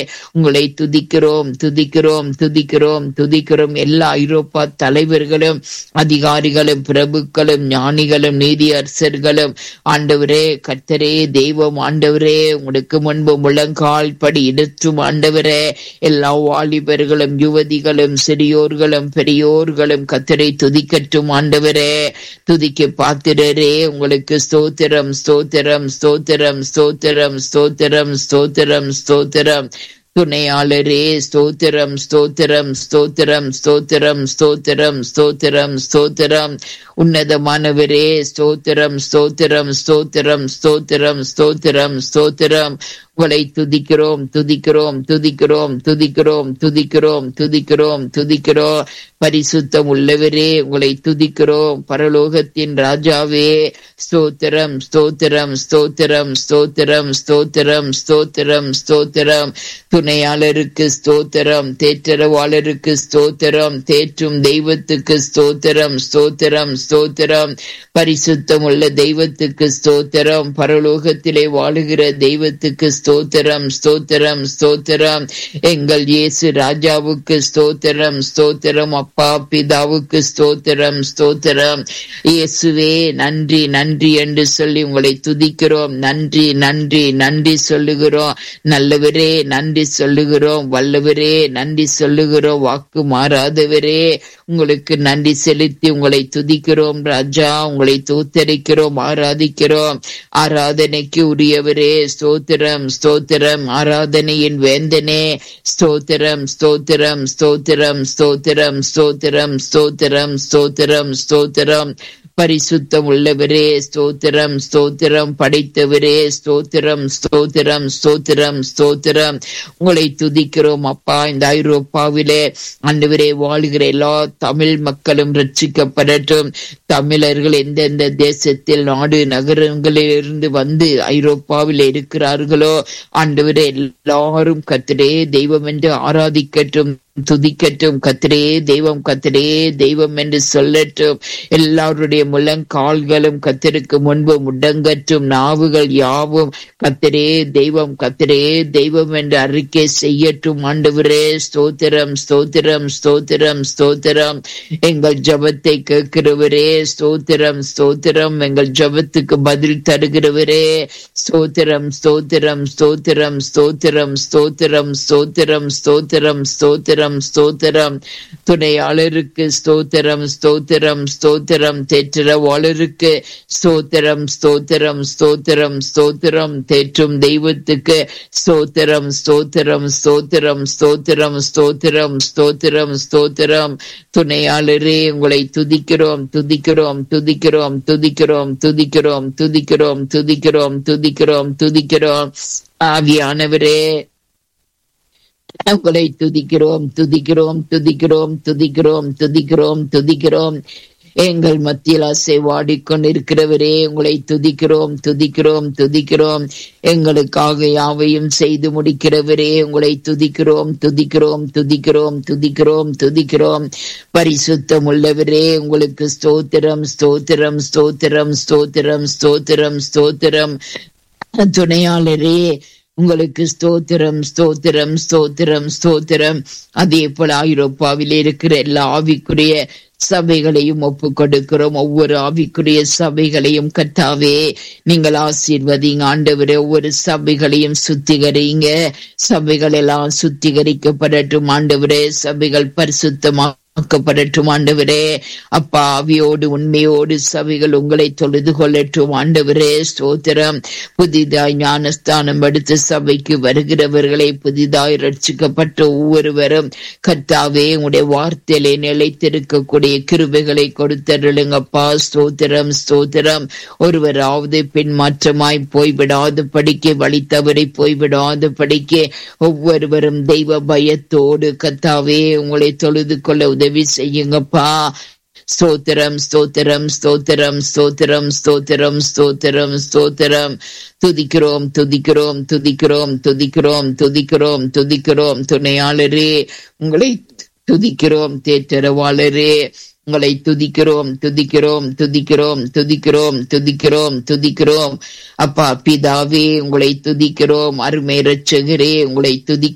உங்களை துதிக்கிறோம் துதிக்கிறோம் துதிக்கிறோம் துதிக்கிறோம் எல்லா ஐரோப்பா தலைவர்களும் அதிகாரிகளும் பிரபுக்களும் ஞானிகளும் நீதியரசர்களும் ஆண்டவரே கர்த்தரே தெய்வம் ஆண்டவரே உங்களுக்கு முன்பு முழங்கால் படி இடற்றும் ஆண்டவரே எல்லா வாலிபர்களும் யுவதிகளும் சிறியோர்களும் பெரியோர்களும் கத்தரை துதிக்கட்டும் ஆண்டவரே துதிக்க பாத்திரரே உங்களுக்கு ஸ்தோத்திரம் ஸ்தோத்திரம் ஸ்தோத்திரம் ஸ்தோத்திரம் ஸ்தோத்திரம் ஸ்தோத்திரம் ஸ்தோத்திரம் துணையாளரே ஸ்தோத்திரம் ஸ்தோத்திரம் ஸ்தோத்திரம் ஸ்தோத்திரம் ஸ்தோத்திரம் ஸ்தோத்திரம் ஸ்தோத்திரம் உன்னதமானவரே ஸ்தோத்திரம் ஸ்தோத்திரம் ஸ்தோத்திரம் ஸ்தோத்திரம் ஸ்தோத்திரம் ஸ்தோத்திரம் உங்களை துதிக்கிறோம் துதிக்கிறோம் துதிக்கிறோம் துதிக்கிறோம் துதிக்கிறோம் துதிக்கிறோம் துதிக்கிறோம் பரிசுத்தம் உள்ளவரே உங்களை துதிக்கிறோம் பரலோகத்தின் ராஜாவே ஸ்தோத்திரம் ஸ்தோத்திரம் ஸ்தோத்திரம் ஸ்தோத்திரம் ஸ்தோத்திரம் ஸ்தோத்திரம் ஸ்தோத்திரம் துணையாளருக்கு ஸ்தோத்திரம் தேற்றரவாளருக்கு ஸ்தோத்திரம் தேற்றும் தெய்வத்துக்கு ஸ்தோத்திரம் ஸ்தோத்திரம் ஸ்தோத்திரம் பரிசுத்தம் உள்ள தெய்வத்துக்கு ஸ்தோத்திரம் பரலோகத்திலே வாழுகிற தெய்வத்துக்கு ஸ்தோத்திரம் ஸ்தோத்திரம் ஸ்தோத்திரம் எங்கள் இயேசு ராஜாவுக்கு ஸ்தோத்திரம் ஸ்தோத்திரம் அப்பா பிதாவுக்கு ஸ்தோத்திரம் ஸ்தோத்திரம் இயேசுவே நன்றி நன்றி என்று சொல்லி உங்களை துதிக்கிறோம் நன்றி நன்றி நன்றி சொல்லுகிறோம் நல்லவரே நன்றி சொல்லுகிறோம் வல்லவரே நன்றி சொல்லுகிறோம் வாக்கு மாறாதவரே உங்களுக்கு நன்றி செலுத்தி உங்களை துதிக்கிறோம் ராஜா உங்களை தூத்தரிக்கிறோம் ஆராதிக்கிறோம் ஆராதனைக்கு உரியவரே ஸ்தோத்திரம் ஸ்தோத்திரம் ஆராதனையின் வேந்தனே ஸ்தோத்திரம் ஸ்தோத்திரம் ஸ்தோத்திரம் ஸ்தோத்திரம் ஸ்தோத்திரம் ஸ்தோத்திரம் ஸ்தோத்திரம் ஸ்தோத்திரம் பரிசுத்தம் உள்ளவரே ஸ்தோத்திரம் ஸ்தோத்திரம் படைத்தவரே ஸ்தோத்திரம் ஸ்தோத்திரம் ஸ்தோத்திரம் ஸ்தோத்திரம் உங்களை துதிக்கிறோம் அப்பா இந்த ஐரோப்பாவிலே ஆண்டவரே வாழ்கிற எல்லா தமிழ் மக்களும் ரட்சிக்கப்படட்டும் தமிழர்கள் எந்தெந்த தேசத்தில் நாடு நகரங்களில் இருந்து வந்து ஐரோப்பாவில் இருக்கிறார்களோ ஆண்டவரே எல்லாரும் கத்திரே தெய்வம் என்று ஆராதிக்கட்டும் துதிக்கட்டும் கத்திரே தெய்வம் கத்திரே தெய்வம் என்று சொல்லட்டும் எல்லாருடைய முழங்கால்களும் கத்திற்கு முன்பு முடங்கட்டும் நாவுகள் யாவும் கத்திரே தெய்வம் கத்திரே தெய்வம் என்று அறிக்கை செய்யட்டும் ஆண்டவரே ஸ்தோத்திரம் ஸ்தோத்திரம் ஸ்தோத்திரம் ஸ்தோத்திரம் எங்கள் ஜபத்தை கேட்கிறவரே ஸ்தோத்திரம் ஸ்தோத்திரம் எங்கள் ஜபத்துக்கு பதில் தருகிறவரே ஸ்தோத்திரம் ஸ்தோத்திரம் ஸ்தோத்திரம் ஸ்தோத்திரம் ஸ்தோத்திரம் ஸ்தோத்திரம் ஸ்தோத்திரம் ஸ்தோத்திரம் ஸ்தோத்திரம் துணையாளருக்கு ஸ்தோத்திரம் ஸ்தோத்திரம் ஸ்தோத்திரம் தேற்றரவாளருக்கு ஸ்தோத்திரம் ஸ்தோத்திரம் ஸ்தோத்திரம் ஸ்தோத்திரம் தேற்றும் தெய்வத்துக்கு ஸ்தோத்திரம் ஸ்தோத்திரம் ஸ்தோத்திரம் ஸ்தோத்திரம் ஸ்தோத்திரம் ஸ்தோத்திரம் ஸ்தோத்திரம் துணையாளரே உங்களை துதிக்கிறோம் துதிக்கிறோம் துதிக்கிறோம் துதிக்கிறோம் துதிக்கிறோம் துதிக்கிறோம் துதிக்கிறோம் துதிக்கிறோம் துதிக்கிறோம் ஆவியானவரே உங்களை துதிக்கிறோம் துதிக்கிறோம் துதிக்கிறோம் துதிக்கிறோம் துதிக்கிறோம் துதிக்கிறோம் எங்கள் மத்தியில் ஆசை வாடிக்கொண்டிருக்கிறவரே உங்களை துதிக்கிறோம் துதிக்கிறோம் துதிக்கிறோம் எங்களுக்காக யாவையும் செய்து முடிக்கிறவரே உங்களை துதிக்கிறோம் துதிக்கிறோம் துதிக்கிறோம் துதிக்கிறோம் துதிக்கிறோம் பரிசுத்தம் உள்ளவரே உங்களுக்கு ஸ்தோத்திரம் ஸ்தோத்திரம் ஸ்தோத்திரம் ஸ்தோத்திரம் ஸ்தோத்திரம் ஸ்தோத்திரம் துணையாளரே உங்களுக்கு ஸ்தோத்திரம் ஸ்தோத்திரம் ஸ்தோத்திரம் ஸ்தோத்திரம் அதே போல ஐரோப்பாவில் இருக்கிற எல்லா ஆவிக்குரிய சபைகளையும் ஒப்பு கொடுக்கிறோம் ஒவ்வொரு ஆவிக்குரிய சபைகளையும் கத்தாவே நீங்கள் ஆசீர்வதிங்க ஆண்டவரே ஒவ்வொரு சபைகளையும் சுத்திகரிங்க சபைகள் எல்லாம் சுத்திகரிக்கப்படட்டும் ஆண்டவரே சபைகள் பரிசுத்தமா ஆக்கப்படட்டும் ஆண்டவரே அப்பா ஆவியோடு உண்மையோடு சபைகள் உங்களை தொழுது கொள்ளட்டும் ஆண்டவரே ஸ்தோத்திரம் புதிதாய் ஞானஸ்தானம் எடுத்த சபைக்கு வருகிறவர்களை புதிதாய் ரட்சிக்கப்பட்ட ஒவ்வொருவரும் கர்த்தாவே உங்களுடைய வார்த்தையிலே நிலைத்திருக்கக்கூடிய கிருபைகளை கொடுத்தருளுங்கப்பா ஸ்தோத்திரம் ஸ்தோத்திரம் ஒருவராவது பின்மாற்றமாய் போய்விடாது படிக்க வழி தவறி போய்விடாது படிக்க ஒவ்வொருவரும் தெய்வ பயத்தோடு கத்தாவே உங்களை தொழுது கொள்ள உதவி செய்யுங்கப்பா ஸ்தோத்திரம் ஸ்தோத்திரம் ஸ்தோத்திரம் ஸ்தோத்திரம் ஸ்தோத்திரம் ஸ்தோத்திரம் ஸ்தோத்திரம் துதிக்கிறோம் துதிக்கிறோம் துதிக்கிறோம் துதிக்கிறோம் துதிக்கிறோம் துதிக்கிறோம் துணையாளரே உங்களை துதிக்கிறோம் தேற்றரவாளரே உங்களை துதிக்கிறோம் துதிக்கிறோம் துதிக்கிறோம் துதிக்கிறோம் துதிக்கிறோம் துதிக்கிறோம் அப்பா பிதாவே உங்களை துதிக்கிறோம் அருமை ரட்சகரே உங்களை துதி